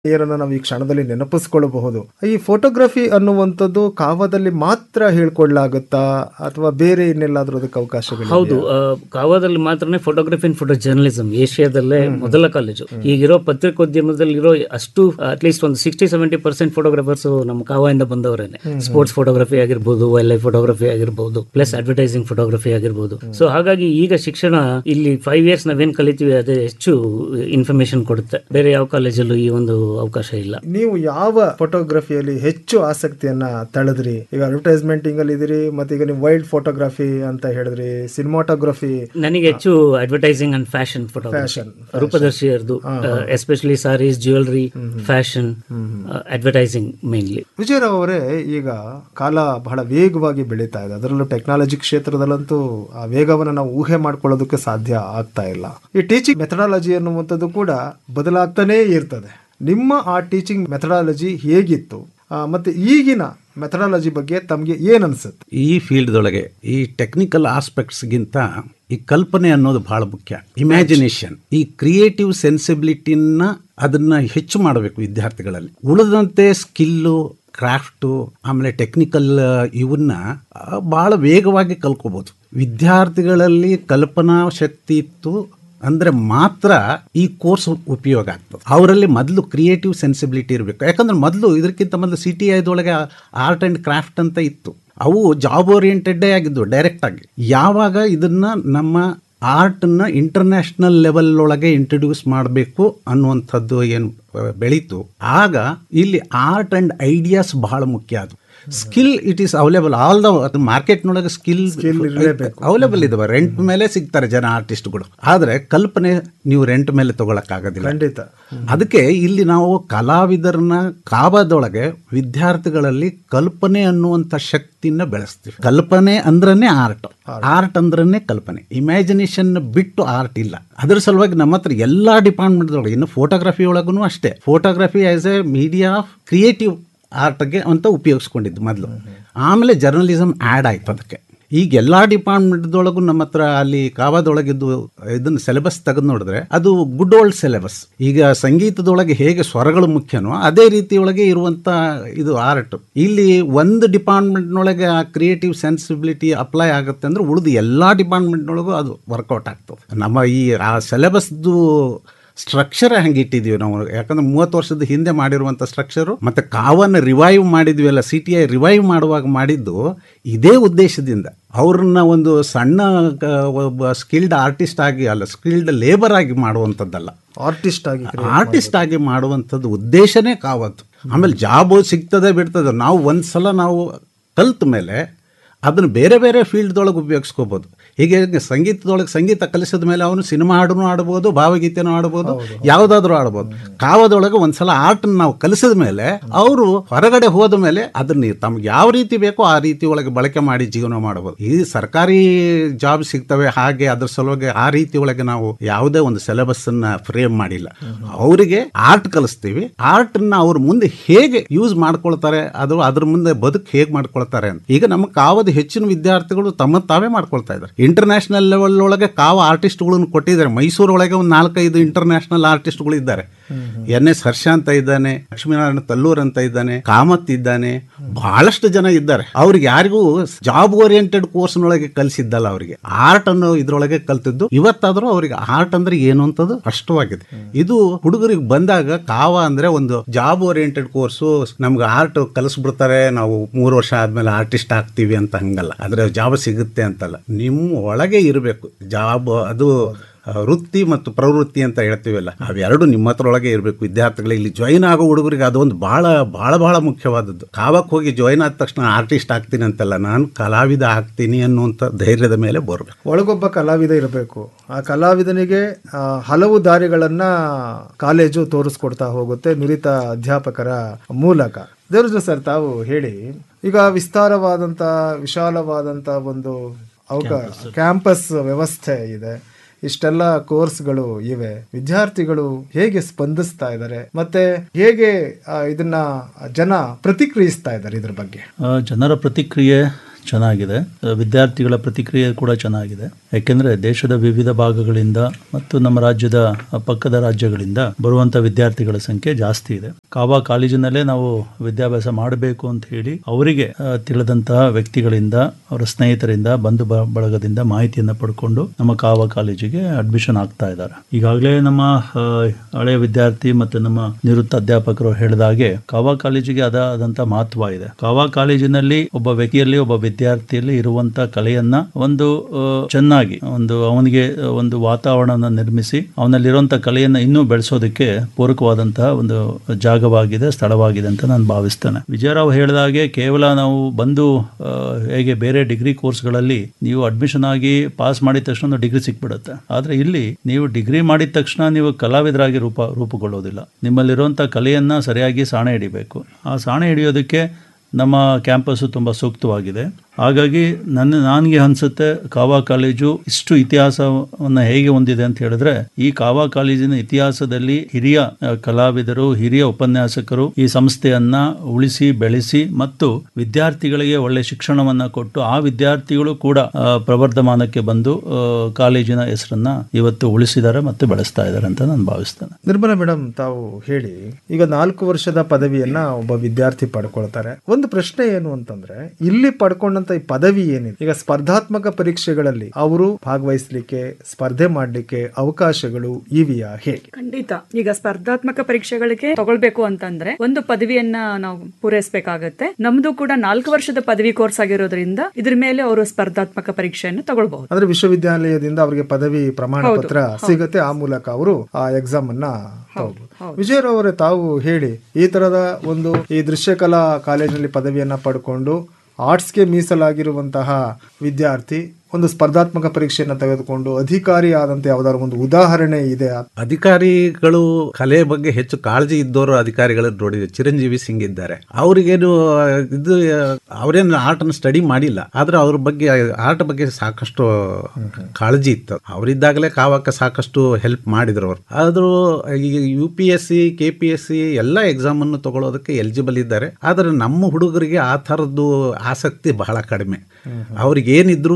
ಏನನ್ನ ನಾವು ಈ ಕ್ಷಣದಲ್ಲಿ ನೆನಪಿಸ್ಕೊಳ್ಳಬಹುದು ಈ ಫೋಟೋಗ್ರಫಿ ಅನ್ನುವಂಥದ್ದು ಕಾವದಲ್ಲಿ ಮಾತ್ರ ಹೇಳ್ಕೊಳ್ಳಾಗುತ್ತಾ ಅಥವಾ ಬೇರೆ ಇನ್ನೆಲ್ಲಾದ್ರೂ ಅದಕ್ಕೆ ಅವಕಾಶಗಳು ಹೌದು ಆ, ಕಾವಾದಲ್ಲಿ ಮಾತ್ರನೇ ಫೋಟೋಗ್ರಫಿ ಅಂಡ್ ಫೋಟೋ ಜರ್ನಲಿಸಂ ಏಷ್ಯಾದಲ್ಲೇ ಮೊದಲ ಕಾಲೇಜು ಈಗಿರೋ ಪತ್ರಿಕೋದ್ಯಮದಲ್ಲಿ ಇರೋ ಅಷ್ಟು ಅಟ್ಲೀಸ್ಟ್ ಒಂದು ಸಿಕ್ಸ್ಟಿ ಸೆವೆಂಟಿ ಪರ್ಸೆಂಟ್ ಫೋಟೋಗ್ರಾಫರ್ಸ್ ನಮ್ಮ ಕಾವಾಯಿಂದ ಬಂದವರೇನೆ ಸ್ಪೋರ್ಟ್ಸ್ ಫೋಟೋಗ್ರಫಿ ಆಗಿರ್ಬೋದು ವೈಲ್ಡ್ ಲೈಫ್ ಫೋಟೋಗ್ರಫಿ ಆಗಿರ್ಬೋದು ಪ್ಲಸ್ ಅಡ್ವರ್ಟೈಸಿಂಗ್ ಫೋಟೋಗ್ರಫಿ ಆಗಿರ್ಬೋದು ಸೊ ಹಾಗಾಗಿ ಈಗ ಶಿಕ್ಷಣ ಇಲ್ಲಿ ಫೈವ್ ಇಯರ್ಸ್ ನಾವೇನ್ ಕಲಿತೀವಿ ಅದೇ ಹೆಚ್ಚು ಇನ್ಫಾರ್ಮೇಶನ್ ಕೊಡುತ್ತೆ ಬೇರೆ ಯಾವ ಕಾಲೇಜಲ್ಲೂ ಈ ಒಂದು ಅವಕಾಶ ಇಲ್ಲ ನೀವು ಯಾವ ಫೋಟೋಗ್ರಫಿಯಲ್ಲಿ ಹೆಚ್ಚು ಆಸಕ್ತಿಯನ್ನ ತಳೆದ್ರಿ ಈಗ ಅಡ್ವರ್ಟೈಸ್ಮೆಂಟಿಂಗ್ ಅಲ್ಲಿ ಇದೀರಿ ಮತ್ತೆ ಈಗ ನೀವು ವೈಲ್ಡ್ ಫೋಟೋಗ್ರಫಿ ಅಂತ ಹೇಳಿದ್ರಿ ಸಿನಿಮಾಟೋಗ್ರಫಿ ನನಗೆ ಹೆಚ್ಚು advertising and fashion photography fashion ರೂಪದರ್ಶಿಯರ್ದು especially saris jewellery fashion advertising mainly Vijayrao ಅವರೇ ಈಗ ಕಾಲ ಬಹಳ ವೇಗವಾಗಿ ಬೆಳೀತಾ ಇದೆ ಅದರಲ್ಲೂ ಟೆಕ್ನಾಲಜಿ ಕ್ಷೇತ್ರದಲ್ಲಂತೂ ಆ ವೇಗವನ್ನು ನಾವು ಊಹೆ ಮಾಡ್ಕೊಳ್ಳೋದಕ್ಕೆ ಸಾಧ್ಯ ಆಗ್ತಾ ಇಲ್ಲ ಈ ಟೀಚಿಂಗ್ ಮೆಥಡಾಲಜಿ ಅನ್ನುವಂಥದ್ದು ಕೂಡ ಬದಲಾಗ್ತಾನೇ ಇರ್ತದೆ ನಿಮ್ಮ ಆ ಟೀಚಿಂಗ್ ಮೆಥಡಾಲಜಿ ಹೇಗಿತ್ತು ಆ, ಮತ್ತೆ ಈಗಿನ ಮೆಥಡಾಲಜಿ ಬಗ್ಗೆ ತಮಗೆ ಏನ್ ಅನ್ಸುತ್ತೆ ಈ ಫೀಲ್ಡ್ದೊಳಗೆ ಈ ಟೆಕ್ನಿಕಲ್ ಆಸ್ಪೆಕ್ಟ್ಸ್ಗಿಂತ ಈ ಕಲ್ಪನೆ ಅನ್ನೋದು ಬಹಳ ಮುಖ್ಯ ಇಮ್ಯಾಜಿನೇಷನ್ ಈ ಕ್ರಿಯೇಟಿವ್ ಸೆನ್ಸಿಬಿಲಿಟಿನ ಅದನ್ನ ಹೆಚ್ಚು ಮಾಡಬೇಕು ವಿದ್ಯಾರ್ಥಿಗಳಲ್ಲಿ ಉಳಿದಂತೆ ಸ್ಕಿಲ್ಲು ಕ್ರಾಫ್ಟು ಆಮೇಲೆ ಟೆಕ್ನಿಕಲ್ ಇವನ್ನ ಆ, ಬಹಳ ವೇಗವಾಗಿ ಕಲ್ಕೋಬಹುದು ವಿದ್ಯಾರ್ಥಿಗಳಲ್ಲಿ ಕಲ್ಪನಾ ಶಕ್ತಿ ಇತ್ತು ಅಂದ್ರೆ ಮಾತ್ರ ಈ ಕೋರ್ಸ್ ಉಪಯೋಗ ಆಗ್ತದೆ ಅವರಲ್ಲಿ ಮೊದಲು ಕ್ರಿಯೇಟಿವ್ ಸೆನ್ಸಿಬಿಲಿಟಿ ಇರಬೇಕು ಯಾಕಂದ್ರೆ ಮೊದಲು ಇದಕ್ಕಿಂತ ಮೊದಲು ಸಿ ಟಿ ಐದೊಳಗೆ ಆರ್ಟ್ ಆ್ಯಂಡ್ ಕ್ರಾಫ್ಟ್ ಅಂತ ಇತ್ತು ಅವು ಜಾಬ್ ಓರಿಯೆಂಟೆಡ್ಡೇ ಆಗಿದ್ವು ಡೈರೆಕ್ಟ್ ಆಗಿ ಯಾವಾಗ ಇದನ್ನ ನಮ್ಮ ಆರ್ಟನ್ನ ಇಂಟರ್ನ್ಯಾಷನಲ್ ಲೆವೆಲ್ ಒಳಗೆ ಇಂಟ್ರೊಡ್ಯೂಸ್ ಮಾಡಬೇಕು ಅನ್ನುವಂಥದ್ದು ಏನು ಬೆಳೀತು ಆಗ ಇಲ್ಲಿ ಆರ್ಟ್ ಅಂಡ್ ಐಡಿಯಾಸ್ ಬಹಳ ಮುಖ್ಯ ಅದು skill it is available all the ಮಾರ್ಕೆಟ್ನೊಳಗೆ ಸ್ಕಿಲ್ ಅವೈಲೇಬಲ್ ಇದಾವೆ ರೆಂಟ್ ಮೇಲೆ ಸಿಗ್ತಾರೆ ಜನ ಆರ್ಟಿಸ್ಟ್ಗಳು ಆದ್ರೆ ಕಲ್ಪನೆ ನೀವು ರೆಂಟ್ ಮೇಲೆ ತಗೊಳಕ್ಕಾಗೋದಿಲ್ಲ ಖಂಡಿತ ಅದಕ್ಕೆ ಇಲ್ಲಿ ನಾವು ಕಲಾವಿದರನ್ನ ಕಾಬದೊಳಗೆ ವಿದ್ಯಾರ್ಥಿಗಳಲ್ಲಿ ಕಲ್ಪನೆ ಅನ್ನುವಂಥ ಶಕ್ತಿನ ಬೆಳೆಸ್ತೀವಿ ಕಲ್ಪನೆ ಅಂದ್ರನೇ ಆರ್ಟ್ ಆರ್ಟ್ ಅಂದ್ರನೇ ಕಲ್ಪನೆ ಇಮ್ಯಾಜಿನೇಷನ್ ಬಿಟ್ಟು ಆರ್ಟ್ ಇಲ್ಲ ಅದ್ರ ಸಲುವಾಗಿ ನಮ್ಮ ಹತ್ರ ಎಲ್ಲಾ ಡಿಪಾರ್ಟ್ಮೆಂಟ್ ಒಳಗೆ ಇನ್ನು ಫೋಟೋಗ್ರಫಿ ಒಳಗೂ ಅಷ್ಟೇ photography as a media of creative ಆರ್ಟ್ಗೆ ಅಂತ ಉಪಯೋಗಿಸ್ಕೊಂಡಿದ್ದು ಮೊದಲು ಆಮೇಲೆ ಜರ್ನಲಿಸಮ್ ಆ್ಯಡ್ ಆಯ್ತು ಅದಕ್ಕೆ ಈಗ ಎಲ್ಲ ಡಿಪಾರ್ಟ್ಮೆಂಟ್ದೊಳಗೂ ನಮ್ಮ ಹತ್ರ ಅಲ್ಲಿ ಕಾವಾದೊಳಗಿದ್ದು ಇದನ್ನ ಸಿಲೆಬಸ್ ತೆಗೆದು ನೋಡಿದ್ರೆ ಅದು ಗುಡ್ ಓಲ್ಡ್ ಸಿಲೆಬಸ್ ಈಗ ಸಂಗೀತದೊಳಗೆ ಹೇಗೆ ಸ್ವರಗಳು ಮುಖ್ಯನೋ ಅದೇ ರೀತಿಯೊಳಗೆ ಇರುವಂತ ಇದು ಆರ್ಟ್ ಇಲ್ಲಿ ಒಂದು ಡಿಪಾರ್ಟ್ಮೆಂಟ್ನೊಳಗೆ ಆ ಕ್ರಿಯೇಟಿವ್ ಸೆನ್ಸಿಬಿಲಿಟಿ ಅಪ್ಲೈ ಆಗುತ್ತೆ ಅಂದ್ರೆ ಉಳಿದು ಎಲ್ಲ ಡಿಪಾರ್ಟ್ಮೆಂಟ್ನೊಳಗೂ ಅದು ವರ್ಕೌಟ್ ಆಗ್ತದೆ ನಮ್ಮ ಈ ಆ ಸಿಲೆಬಸ್ದು ಸ್ಟ್ರಕ್ಚರ್ ಹಂಗೆ ಇಟ್ಟಿದ್ದೀವಿ ನಾವು ಯಾಕಂದ್ರೆ ಮೂವತ್ತು ವರ್ಷದ ಹಿಂದೆ ಮಾಡಿರುವಂಥ ಸ್ಟ್ರಕ್ಚರು ಮತ್ತೆ ಕಾವನ್ನು ರಿವೈವ್ ಮಾಡಿದ್ವಿ ಅಲ್ಲ ಸಿ ಟಿ ಐ ರಿವೈವ್ ಮಾಡುವಾಗ ಮಾಡಿದ್ದು ಇದೇ ಉದ್ದೇಶದಿಂದ ಅವ್ರನ್ನ ಒಂದು ಸಣ್ಣ ಕ- ಒಬ್ಬ ಸ್ಕಿಲ್ಡ್ ಆರ್ಟಿಸ್ಟ್ ಆಗಿ ಅಲ್ಲ ಸ್ಕಿಲ್ಡ್ ಲೇಬರ್ ಆಗಿ ಮಾಡುವಂಥದ್ದಲ್ಲ ಆರ್ಟಿಸ್ಟ್ ಆಗಿ ಆರ್ಟಿಸ್ಟ್ ಆಗಿ ಮಾಡುವಂಥದ್ದು ಉದ್ದೇಶನೇ ಕಾವತ್ತು ಆಮೇಲೆ ಜಾಬ್ ಸಿಗ್ತದೆ ಬಿಡ್ತದೆ ನಾವು ಒಂದ್ಸಲ ನಾವು ಕಲ್ತ ಮೇಲೆ ಅದನ್ನು ಬೇರೆ ಬೇರೆ ಫೀಲ್ಡ್ದೊಳಗೆ ಉಪಯೋಗಿಸ್ಕೋಬೋದು ಹೀಗೆ ಸಂಗೀತದೊಳಗೆ ಸಂಗೀತ ಕಲಿಸಿದ ಮೇಲೆ ಅವನು ಸಿನಿಮಾ ಹಾಡೂ ಆಡ್ಬೋದು ಭಾವಗೀತೆನೂ ಆಡ್ಬೋದು ಯಾವುದಾದ್ರೂ ಆಡ್ಬೋದು ಕಾವದೊಳಗೆ ಒಂದ್ಸಲ ಆರ್ಟನ್ನು ನಾವು ಕಲಿಸಿದ ಮೇಲೆ ಅವರು ಹೊರಗಡೆ ಹೋದ ಮೇಲೆ ಅದನ್ನ ತಮ್ಗೆ ಯಾವ ರೀತಿ ಬೇಕೋ ಆ ರೀತಿ ಒಳಗೆ ಬಳಕೆ ಮಾಡಿ ಜೀವನ ಮಾಡಬಹುದು ಈ ಸರ್ಕಾರಿ ಜಾಬ್ ಸಿಗ್ತವೆ ಹಾಗೆ ಅದ್ರ ಸಲುವಾಗಿ ಆ ರೀತಿ ಒಳಗೆ ನಾವು ಯಾವುದೇ ಒಂದು ಸಿಲೆಬಸ್ ಅನ್ನ ಫ್ರೇಮ್ ಮಾಡಿಲ್ಲ ಅವರಿಗೆ ಆರ್ಟ್ ಕಲಿಸ್ತೀವಿ ಆರ್ಟ್ ನ ಅವ್ರ ಮುಂದೆ ಹೇಗೆ ಯೂಸ್ ಮಾಡ್ಕೊಳ್ತಾರೆ ಅದು ಅದ್ರ ಮುಂದೆ ಬದುಕು ಹೇಗೆ ಮಾಡ್ಕೊಳ್ತಾರೆ ಅಂತ ಈಗ ನಮ್ಮ ಕಾವದ ಹೆಚ್ಚಿನ ವಿದ್ಯಾರ್ಥಿಗಳು ತಮ್ಮ ತಾವೇ ಮಾಡ್ಕೊಳ್ತಾ ಇದ್ದಾರೆ ಇಂಟರ್ನ್ಯಾಷನಲ್ ಲೆವೆಲ್ ಒಳಗೆ ಕಾವ ಆರ್ಟಿಸ್ಟ್ಗಳನ್ನು ಕೊಟ್ಟಿದ್ದಾರೆ ಮೈಸೂರು ಒಳಗೆ ಒಂದು ನಾಲ್ಕೈದು ಇಂಟರ್ನ್ಯಾಷನಲ್ ಆರ್ಟಿಸ್ಟ್ಗಳು ಇದ್ದಾರೆ ಎನ್ ಎಸ್ ಹರ್ಷ ಅಂತ ಇದ್ದಾನೆ ಲಕ್ಷ್ಮೀನಾರಾಯಣ ತಲ್ಲೂರ್ ಅಂತ ಇದ್ದಾನೆ ಕಾಮತ್ ಇದ್ದಾನೆ ಬಹಳಷ್ಟು ಜನ ಇದ್ದಾರೆ ಅವ್ರಿಗೆ ಯಾರಿಗೂ ಜಾಬ್ ಓರಿಯೆಂಟೆಡ್ ಕೋರ್ಸ್ನೊಳಗೆ ಕಲಿಸಿದ್ದಲ್ಲ ಅವರಿಗೆ ಆರ್ಟ್ ಅನ್ನೋ ಇದ್ರೊಳಗೆ ಕಲ್ತಿದ್ದು ಇವತ್ತಾದ್ರೂ ಅವರಿಗೆ ಆರ್ಟ್ ಅಂದ್ರೆ ಏನು ಅಂತದ್ದು ಸ್ಪಷ್ಟವಾಗಿದೆ ಇದು ಹುಡುಗರಿಗೆ ಬಂದಾಗ ಕಾವ ಅಂದ್ರೆ ಒಂದು ಜಾಬ್ ಓರಿಯೆಂಟೆಡ್ ಕೋರ್ಸು ನಮ್ಗೆ ಆರ್ಟ್ ಕಲಿಸ್ಬಿಡ್ತಾರೆ ನಾವು ಮೂರು ವರ್ಷ ಆದ್ಮೇಲೆ ಆರ್ಟಿಸ್ಟ್ ಆಗ್ತೀವಿ ಅಂತ ಹಂಗಲ್ಲ ಆದ್ರೆ ಜಾಬ್ ಸಿಗುತ್ತೆ ಅಂತಲ್ಲ ನಿಮ್ಮ ಒಳಗೆ ಇರಬೇಕು ಜಾಬ್ ಅದು ಆ, ವೃತ್ತಿ ಮತ್ತು ಪ್ರವೃತ್ತಿ ಅಂತ ಹೇಳ್ತೀವಲ್ಲ ಅವೆರಡು ನಿಮ್ಮ ಹತ್ರ ಒಳಗೆ ಇರಬೇಕು ವಿದ್ಯಾರ್ಥಿಗಳು ಇಲ್ಲಿ ಜಾಯಿನ್ ಆಗೋ ಹುಡುಗರಿಗೆ ಅದೊಂದು ಬಹಳ ಬಹಳ ಬಹಳ ಮುಖ್ಯವಾದದ್ದು ಕಾವಕ್ಕೆ ಹೋಗಿ ಜಾಯಿನ್ ಆದ ತಕ್ಷಣ ಆರ್ಟಿಸ್ಟ್ ಆಗ್ತೀನಿ ಅಂತಲ್ಲ ನಾನು ಕಲಾವಿದ ಆಗ್ತೀನಿ ಅನ್ನುವಂಥ ಧೈರ್ಯದ ಮೇಲೆ ಬರಬೇಕು ಒಳಗೊಬ್ಬ ಕಲಾವಿದ ಇರಬೇಕು ಆ ಕಲಾವಿದನಿಗೆ ಆ, ಹಲವು ದಾರಿಗಳನ್ನ ಕಾಲೇಜು ತೋರಿಸ್ಕೊಡ್ತಾ ಹೋಗುತ್ತೆ ನುರಿತ ಅಧ್ಯಾಪಕರ ಮೂಲಕ ದೇವರಾಜ ಸರ್ ತಾವು ಹೇಳಿ ಈಗ ವಿಸ್ತಾರವಾದಂತ ವಿಶಾಲವಾದಂತ ಒಂದು ಅವಕಾಶ ಕ್ಯಾಂಪಸ್ ವ್ಯವಸ್ಥೆ ಇದೆ ಇಷ್ಟೆಲ್ಲ ಕೋರ್ಸ್ಗಳು ಇವೆ ವಿದ್ಯಾರ್ಥಿಗಳು ಹೇಗೆ ಸ್ಪಂದಿಸ್ತಾ ಇದ್ದಾರೆ ಮತ್ತೆ ಹೇಗೆ ಆ, ಇದನ್ನ ಜನ ಪ್ರತಿಕ್ರಿಯಿಸ್ತಾ ಇದ್ದಾರೆ ಇದ್ರ ಬಗ್ಗೆ ಆ, ಜನರ ಪ್ರತಿಕ್ರಿಯೆ ಚೆನ್ನಾಗಿದೆ ಆ, ವಿದ್ಯಾರ್ಥಿಗಳ ಪ್ರತಿಕ್ರಿಯೆ ಕೂಡ ಚೆನ್ನಾಗಿದೆ ಯಾಕೆಂದ್ರೆ ದೇಶದ ವಿವಿಧ ಭಾಗಗಳಿಂದ ಮತ್ತು ನಮ್ಮ ರಾಜ್ಯದ ಆ, ಪಕ್ಕದ ರಾಜ್ಯಗಳಿಂದ ಬರುವಂತ ವಿದ್ಯಾರ್ಥಿಗಳ ಸಂಖ್ಯೆ ಜಾಸ್ತಿ ಇದೆ ಕಾವಾ ಕಾಲೇಜಿನಲ್ಲೇ ನಾವು ವಿದ್ಯಾಭ್ಯಾಸ ಮಾಡಬೇಕು ಅಂತ ಹೇಳಿ ಅವರಿಗೆ ಆ, ತಿಳಿದಂತಹ ವ್ಯಕ್ತಿಗಳಿಂದ ಅವರ ಸ್ನೇಹಿತರಿಂದ ಬಂಧು ಬ- ಬಳಗದಿಂದ ಮಾಹಿತಿಯನ್ನು ಪಡ್ಕೊಂಡು ನಮ್ಮ ಕಾವಾ ಕಾಲೇಜಿಗೆ ಅಡ್ಮಿಷನ್ ಆಗ್ತಾ ಇದ್ದಾರೆ ಈಗಾಗಲೇ ನಮ್ಮ ಆ, ಹಳೆಯ ವಿದ್ಯಾರ್ಥಿ ಮತ್ತು ನಮ್ಮ ನಿವೃತ್ತ ಅಧ್ಯಾಪಕರು ಹೇಳಿದ ಹಾಗೆ ಕಾವಾ ಕಾಲೇಜಿಗೆ ಅದಾದಂತ ಮಹತ್ವ ಇದೆ ಕಾವಾ ಕಾಲೇಜಿನಲ್ಲಿ ಒಬ್ಬ ವ್ಯಕ್ತಿಯಲ್ಲಿ ಒಬ್ಬ ವಿದ್ಯಾರ್ಥಿಯಲ್ಲಿ ಇರುವಂತ ಕಲೆಯನ್ನ ಒಂದು ಆ, ಚೆನ್ನಾಗಿ ಒಂದು ಅವನಿಗೆ ಒಂದು ವಾತಾವರಣ ನಿರ್ಮಿಸಿ ಅವನಲ್ಲಿರುವಂತ ಕಲೆಯನ್ನ ಇನ್ನೂ ಬೆಳೆಸೋದಕ್ಕೆ ಪೂರಕವಾದಂತಹ ಒಂದು ಜಾಗವಾಗಿದೆ ಸ್ಥಳವಾಗಿದೆ ಅಂತ ನಾನು ಭಾವಿಸ್ತೇನೆ ವಿಜಯರಾವ್ ಹೇಳಿದ ಹಾಗೆ ಕೇವಲ ನಾವು ಬಂದು ಆ, ಹೇಗೆ ಬೇರೆ ಡಿಗ್ರಿ ಕೋರ್ಸ್ಗಳಲ್ಲಿ ನೀವು ಅಡ್ಮಿಷನ್ ಆಗಿ ಪಾಸ್ ಮಾಡಿದ ತಕ್ಷಣ ಒಂದು ಡಿಗ್ರಿ ಸಿಕ್ಬಿಡುತ್ತೆ ಆದ್ರೆ ಇಲ್ಲಿ ನೀವು ಡಿಗ್ರಿ ಮಾಡಿದ ತಕ್ಷಣ ನೀವು ಕಲಾವಿದರಾಗಿ ರೂಪ ರೂಪುಗೊಳ್ಳೋದಿಲ್ಲ ನಿಮ್ಮಲ್ಲಿರುವಂಥ ಕಲೆಯನ್ನ ಸರಿಯಾಗಿ ಸಾಣೆ ಹಿಡಿಬೇಕು ಆ ಸಾಣೆ ಹಿಡಿಯೋದಕ್ಕೆ ನಮ್ಮ ಕ್ಯಾಂಪಸ್ಸು ತುಂಬ ಸೂಕ್ತವಾಗಿದೆ ಹಾಗಾಗಿ ನನ್ನ ನನಗೆ ಅನಿಸುತ್ತೆ ಕಾವಾ ಕಾಲೇಜು ಇಷ್ಟು ಇತಿಹಾಸವನ್ನು ಹೇಗೆ ಹೊಂದಿದೆ ಅಂತ ಹೇಳಿದ್ರೆ ಈ ಕಾವಾ ಕಾಲೇಜಿನ ಇತಿಹಾಸದಲ್ಲಿ ಹಿರಿಯ ಆ, ಕಲಾವಿದರು ಹಿರಿಯ ಉಪನ್ಯಾಸಕರು ಈ ಸಂಸ್ಥೆಯನ್ನ ಉಳಿಸಿ ಬೆಳೆಸಿ ಮತ್ತು ವಿದ್ಯಾರ್ಥಿಗಳಿಗೆ ಒಳ್ಳೆ ಶಿಕ್ಷಣವನ್ನ ಕೊಟ್ಟು ಆ ವಿದ್ಯಾರ್ಥಿಗಳು ಕೂಡ ಆ, ಪ್ರವರ್ಧಮಾನಕ್ಕೆ ಬಂದು ಆ, ಕಾಲೇಜಿನ ಹೆಸರನ್ನ ಇವತ್ತು ಉಳಿಸಿದ್ದಾರೆ ಮತ್ತು ಬೆಳೆಸ್ತಾ ಇದ್ದಾರೆ ಅಂತ ನಾನು ಭಾವಿಸ್ತೇನೆ ನಿರ್ಮಲಾ ಮೇಡಮ್ ತಾವು ಹೇಳಿ ಈಗ ನಾಲ್ಕು ವರ್ಷದ ಪದವಿಯನ್ನ ಒಬ್ಬ ವಿದ್ಯಾರ್ಥಿ ಪಡ್ಕೊಳ್ತಾರೆ ಒಂದು ಪ್ರಶ್ನೆ ಏನು ಅಂತಂದ್ರೆ ಇಲ್ಲಿ ಪಡ್ಕೊಂಡಂತ ಈ ಪದವಿ ಏನಿದೆ ಈಗ ಸ್ಪರ್ಧಾತ್ಮಕ ಪರೀಕ್ಷೆಗಳಲ್ಲಿ ಅವರು ಭಾಗವಹಿಸ್ಲಿಕ್ಕೆ ಸ್ಪರ್ಧೆ ಮಾಡ್ಲಿಕ್ಕೆ ಅವಕಾಶಗಳು ಇವೆಯಾ ಹೇಗೆ ಖಂಡಿತ ಈಗ ಸ್ಪರ್ಧಾತ್ಮಕ ಪರೀಕ್ಷೆಗಳಿಗೆ ತಗೊಳ್ಬೇಕು ಅಂತಂದ್ರೆ ಒಂದು ಪದವಿಯನ್ನ ನಾವು ಪೂರೈಸಬೇಕಾಗತ್ತೆ ನಮ್ದು ಕೂಡ ನಾಲ್ಕು ವರ್ಷದ ಪದವಿ ಕೋರ್ಸ್ ಆಗಿರೋದ್ರಿಂದ ಇದ್ರ ಮೇಲೆ ಅವರು ಸ್ಪರ್ಧಾತ್ಮಕ ಪರೀಕ್ಷೆಯನ್ನು ತಗೊಳ್ಬಹುದು ಅಂದ್ರೆ ವಿಶ್ವವಿದ್ಯಾಲಯದಿಂದ ಅವರಿಗೆ ಪದವಿ ಪ್ರಮಾಣ ಪತ್ರ ಸಿಗತ್ತೆ ಆ ಮೂಲಕ ಅವರು ಆ ಎಕ್ಸಾಮ್ ಅನ್ನ ತಗೋಬಹುದು ವಿಜಯರವರೇ ತಾವು ಹೇಳಿ ಈ ತರದ ಒಂದು ಈ ದೃಶ್ಯಕಲಾ ಕಾಲೇಜಿನಲ್ಲಿ ಪದವಿಯನ್ನ ಪಡ್ಕೊಂಡು ಆರ್ಟ್ಸ್ಗೆ ಮೀಸಲಾಗಿರುವಂತಹ ವಿದ್ಯಾರ್ಥಿ ಒಂದು ಸ್ಪರ್ಧಾತ್ಮಕ ಪರೀಕ್ಷೆಯನ್ನ ತೆಗೆದುಕೊಂಡು ಅಧಿಕಾರಿ ಆದಂತೆ ಯಾವ್ದಾದ್ರು ಒಂದು ಉದಾಹರಣೆ ಇದೆ ಅಧಿಕಾರಿಗಳು ಕಲೆ ಬಗ್ಗೆ ಹೆಚ್ಚು ಕಾಳಜಿ ಇದ್ದವರು ಅಧಿಕಾರಿಗಳು ನೋಡಿದೆ ಚಿರಂಜೀವಿ ಸಿಂಗ್ ಇದ್ದಾರೆ ಅವರಿಗೇನು ಇದು ಅವರೇನು ಆರ್ಟ್ ಸ್ಟಡಿ ಮಾಡಿಲ್ಲ ಆದ್ರೆ ಅವ್ರ ಬಗ್ಗೆ ಆರ್ಟ್ ಬಗ್ಗೆ ಸಾಕಷ್ಟು ಕಾಳಜಿ ಇತ್ತು ಅವರಿದ್ದಾಗಲೇ ಕಾವಕ್ಕೆ ಸಾಕಷ್ಟು ಹೆಲ್ಪ್ ಮಾಡಿದ್ರು ಅವರು ಆದ್ರೂ ಈಗ U P S C K P S C ಎಲ್ಲ ಎಕ್ಸಾಮ್ ಅನ್ನು ತಗೊಳ್ಳೋದಕ್ಕೆ ಎಲಿಜಿಬಲ್ ಇದ್ದಾರೆ ಆದ್ರೆ ನಮ್ಮ ಹುಡುಗರಿಗೆ ಆ ಥರದ್ದು ಆಸಕ್ತಿ ಬಹಳ ಕಡಿಮೆ ಅವ್ರಿಗೆ ಏನಿದ್ರು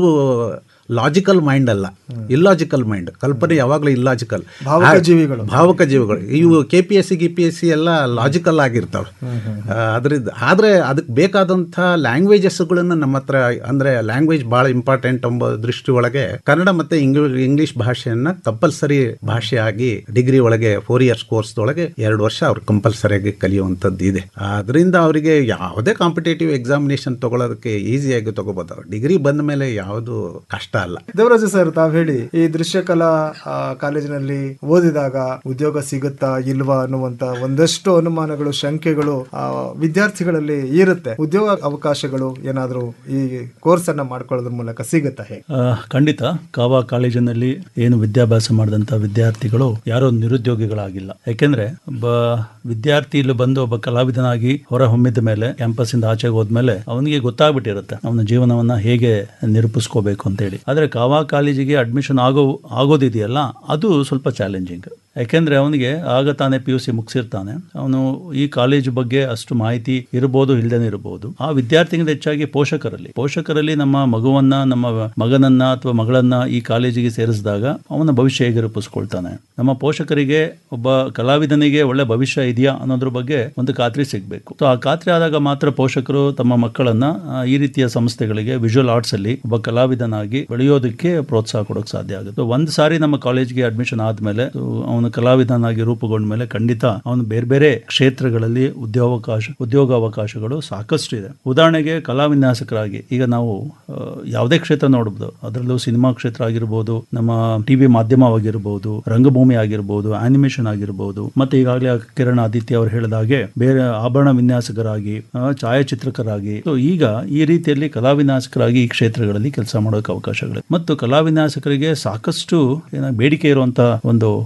ಲಾಜಿಕಲ್ ಮೈಂಡ್ ಅಲ್ಲ ಇಲ್ಲಾಜಿಕಲ್ ಮೈಂಡ್ ಕಲ್ಪನೆ ಯಾವಾಗಲೂ ಇಲ್ಲಾಜಿಕಲ್ ಭಾವುಕ ಜೀವಿಗಳು. ಭಾವುಕ ಜೀವಿಗಳು ಇವು ಕೆ ಪಿ ಎಸ್ ಸಿ ಗಿ ಪಿ ಎಸ್ ಸಿ ಎಲ್ಲ ಲಾಜಿಕಲ್ ಆಗಿರ್ತವೆ ಅದರಿಂದ ಆದರೆ ಅದಕ್ಕೆ ಬೇಕಾದಂಥ ಲ್ಯಾಂಗ್ವೇಜಸ್ಗಳನ್ನು ನಮ್ಮ ಹತ್ರ ಅಂದರೆ ಲ್ಯಾಂಗ್ವೇಜ್ ಭಾಳ ಇಂಪಾರ್ಟೆಂಟ್ ಎಂಬ ದೃಷ್ಟಿ ಒಳಗೆ ಕನ್ನಡ ಮತ್ತು ಇಂಗ್ಲಿಷ್ ಭಾಷೆಯನ್ನು ಕಂಪಲ್ಸರಿ ಭಾಷೆಯಾಗಿ ಡಿಗ್ರಿ ಒಳಗೆ ಫೋರ್ ಇಯರ್ಸ್ ಕೋರ್ಸ್ ಒಳಗೆ ಎರಡು ವರ್ಷ ಅವ್ರು ಕಂಪಲ್ಸರಿಯಾಗಿ ಕಲಿಯುವಂಥದ್ದು ಇದೆ ಅದರಿಂದ ಅವರಿಗೆ ಯಾವುದೇ ಕಾಂಪಿಟೇಟಿವ್ ಎಕ್ಸಾಮಿನೇಷನ್ ತಗೊಳ್ಳೋದಕ್ಕೆ ಈಸಿಯಾಗಿ ತಗೋಬೋದು ಡಿಗ್ರಿ ಬಂದ ಮೇಲೆ ಯಾವುದು ಕಷ್ಟ ಅಲ್ಲ ದೇವರಾಜ ಸರ್ ತಾವ್ ಹೇಳಿ ಈ ದೃಶ್ಯಕಲಾ ಆ, ಕಾಲೇಜಿನಲ್ಲಿ ಓದಿದಾಗ ಉದ್ಯೋಗ ಸಿಗುತ್ತಾ ಇಲ್ವಾ ಅನ್ನುವಂತ ಒಂದಷ್ಟು ಅನುಮಾನಗಳು ಶಂಕೆಗಳು ಆ, ವಿದ್ಯಾರ್ಥಿಗಳಲ್ಲಿ ಇರುತ್ತೆ ಉದ್ಯೋಗ ಅವಕಾಶಗಳು ಏನಾದ್ರೂ ಈ ಕೋರ್ಸ್ ಅನ್ನ ಮಾಡ್ಕೊಳ್ಳೋದ್ರ ಮೂಲಕ ಸಿಗುತ್ತಾ ಹೇಗೆ ಆ, ಖಂಡಿತ ಕಾವಾ ಕಾಲೇಜಿನಲ್ಲಿ ಏನು ವಿದ್ಯಾಭ್ಯಾಸ ಮಾಡಿದಂಥ ವಿದ್ಯಾರ್ಥಿಗಳು ಯಾರೋ ನಿರುದ್ಯೋಗಿಗಳಾಗಿಲ್ಲ ಯಾಕೆಂದ್ರೆ ಒಬ್ಬ ವಿದ್ಯಾರ್ಥಿ ಇಲ್ಲಿ ಬಂದು ಒಬ್ಬ ಕಲಾವಿದನಾಗಿ ಹೊರ ಹೊಮ್ಮಿದ ಮೇಲೆ ಕ್ಯಾಂಪಸ್ ಇಂದ ಆಚೆಗೆ ಹೋದ್ಮೇಲೆ ಅವನಿಗೆ ಗೊತ್ತಾಗ್ಬಿಟ್ಟಿರುತ್ತೆ ಅವನ ಜೀವನವನ್ನ ಹೇಗೆ ನಿರೂಪಿಸ್ಕೋಬೇಕು ಅಂತೇಳಿ ಆದ್ರೆ ಕಾವಾ ಕಾಲೇಜಿಗೆ ಅಡ್ಮಿಷನ್ ಆಗೋ ಆಗೋದಿದೆಯಲ್ಲ ಅದು ಸ್ವಲ್ಪ ಚಾಲೆಂಜಿಂಗ್ ಯಾಕೆಂದ್ರೆ ಅವನಿಗೆ ಆಗ ತಾನೇ ಪಿ ಯು ಸಿ ಮುಗಿಸಿರ್ತಾನೆ ಅವನು ಈ ಕಾಲೇಜು ಬಗ್ಗೆ ಅಷ್ಟು ಮಾಹಿತಿ ಇರಬಹುದು ಇಲ್ದೇನೆ ಇರಬಹುದು ಆ ವಿದ್ಯಾರ್ಥಿಗಿಂತ ಹೆಚ್ಚಾಗಿ ಪೋಷಕರಲ್ಲಿ ಪೋಷಕರಲ್ಲಿ ನಮ್ಮ ಮಗುವನ್ನ ನಮ್ಮ ಮಗನನ್ನ ಅಥವಾ ಮಗಳನ್ನ ಈ ಕಾಲೇಜಿಗೆ ಸೇರಿಸಿದಾಗ ಅವನ ಭವಿಷ್ಯ ಹೇಗೆ ರೂಪಿಸ್ಕೊಳ್ತಾನೆ ನಮ್ಮ ಪೋಷಕರಿಗೆ ಒಬ್ಬ ಕಲಾವಿದನಿಗೆ ಒಳ್ಳೆ ಭವಿಷ್ಯ ಇದೆಯಾ ಅನ್ನೋದ್ರ ಬಗ್ಗೆ ಒಂದು ಖಾತ್ರಿ ಸಿಗಬೇಕು ಸೊ ಆ ಖಾತ್ರಿ ಆದಾಗ ಮಾತ್ರ ಪೋಷಕರು ತಮ್ಮ ಮಕ್ಕಳನ್ನ ಆ, ಈ ರೀತಿಯ ಸಂಸ್ಥೆಗಳಿಗೆ ವಿಜುವಲ್ ಆರ್ಟ್ಸ್ ಅಲ್ಲಿ ಒಬ್ಬ ಕಲಾವಿದನಾಗಿ ಬೆಳೆಯೋದಕ್ಕೆ ಪ್ರೋತ್ಸಾಹ ಕೊಡೋಕೆ ಸಾಧ್ಯ ಆಗುತ್ತೆ So, ಒಂದ್ ಸಾರಿ ನಮ್ಮ ಕಾಲೇಜ್ಗೆ ಅಡ್ಮಿಷನ್ ಆದ್ಮೇಲೆ so, ಅವನು ಕಲಾವಿದನಾಗಿ ರೂಪುಗೊಂಡ ಮೇಲೆ ಖಂಡಿತ ಅವನು ಬೇರೆ ಬೇರೆ ಕ್ಷೇತ್ರಗಳಲ್ಲಿ ಉದ್ಯೋಗಾವಕಾಶ ಉದ್ಯೋಗಾವಕಾಶಗಳು ಸಾಕಷ್ಟು ಇದೆ ಉದಾಹರಣೆಗೆ ಕಲಾ ವಿನ್ಯಾಸಕರಾಗಿ ಈಗ ನಾವು ಆ, ಯಾವುದೇ ಕ್ಷೇತ್ರ ನೋಡಬಹುದು ಅದರಲ್ಲೂ ಸಿನಿಮಾ ಕ್ಷೇತ್ರ ಆಗಿರ್ಬೋದು ನಮ್ಮ ಟಿವಿ ಮಾಧ್ಯಮವಾಗಿರ್ಬೋದು ರಂಗಭೂಮಿ ಆಗಿರ್ಬೋದು ಆನಿಮೇಷನ್ ಆಗಿರ್ಬೋದು ಮತ್ತೆ ಈಗಾಗಲೇ ಕಿರಣ್ ಆದಿತ್ಯ ಅವರು ಹೇಳಿದ ಹಾಗೆ ಬೇರೆ ಆಭರಣ ವಿನ್ಯಾಸಕರಾಗಿ ಆ, ಛಾಯಾಚಿತ್ರಕರಾಗಿ So, ಈಗ ಈ ರೀತಿಯಲ್ಲಿ ಕಲಾ ವಿನ್ಯಾಸಕರಾಗಿ ಈ ಕ್ಷೇತ್ರಗಳಲ್ಲಿ ಕೆಲಸ ಮಾಡೋಕೆ ಅವಕಾಶಗಳಿದೆ ಮತ್ತು ಕಲಾ ವಿನ್ಯಾಸಕರಿಗೆ ಸಾಕಷ್ಟು ಏನ ಬೇಡಿಕೆ ಇರುವಂತಹ ಒಂದು ಕ್ಷೇತ್ರ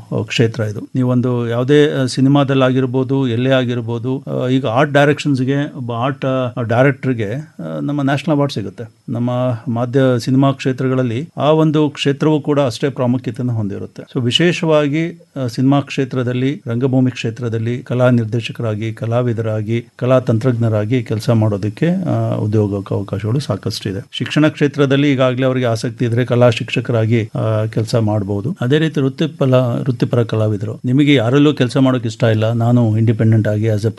ಕ್ಷೇತ್ರ ಇದು ನೀವೊಂದು ಯಾವುದೇ ಆ, ಸಿನಿಮಾದಲ್ಲಾಗಿರ್ಬೋದು ಎಲ್ಲೇ ಆಗಿರ್ಬೋದು ಆ, ಈಗ ಆರ್ಟ್ ಡೈರೆಕ್ಷನ್ಸ್ಗೆ ಒಬ್ಬ ಆರ್ಟ್ ಡೈರೆಕ್ಟರ್ಗೆ ನಮ್ಮ ನ್ಯಾಷನಲ್ ಅವಾರ್ಡ್ ಸಿಗುತ್ತೆ ನಮ್ಮ ಮಾಧ್ಯ ಸಿನಿಮಾ ಕ್ಷೇತ್ರಗಳಲ್ಲಿ ಆ ಒಂದು ಕ್ಷೇತ್ರವೂ ಕೂಡ ಅಷ್ಟೇ ಪ್ರಾಮುಖ್ಯತೆಯನ್ನು ಹೊಂದಿರುತ್ತೆ ಸೊ ವಿಶೇಷವಾಗಿ ಆ, ಸಿನಿಮಾ ಕ್ಷೇತ್ರದಲ್ಲಿ ರಂಗಭೂಮಿ ಕ್ಷೇತ್ರದಲ್ಲಿ ಕಲಾ ನಿರ್ದೇಶಕರಾಗಿ ಕಲಾವಿದರಾಗಿ ಕಲಾ ತಂತ್ರಜ್ಞರಾಗಿ ಕೆಲಸ ಮಾಡೋದಕ್ಕೆ ಆ, ಉದ್ಯೋಗ ಅವಕಾಶಗಳು ಸಾಕಷ್ಟಿದೆ ಶಿಕ್ಷಣ ಕ್ಷೇತ್ರದಲ್ಲಿ ಈಗಾಗಲೇ ಅವರಿಗೆ ಆಸಕ್ತಿ ಇದ್ರೆ ಕಲಾ ಶಿಕ್ಷಕರಾಗಿ ಕೆಲಸ ಮಾಡಬಹುದು ಅದೇ ರೀತಿ ವೃತ್ತಿಪರ ವೃತ್ತಿಪರ ಕಲಾವಿದರು ನಿಮಗೆ ಯಾರಲ್ಲೂ ಕೆಲಸ ಮಾಡೋಕೆ ಇಷ್ಟ ಇಲ್ಲ ನಾನು ಇಂಡಿಪೆಂಡೆಂಟ್ ಆಗಿ ಆಸ್ ಎ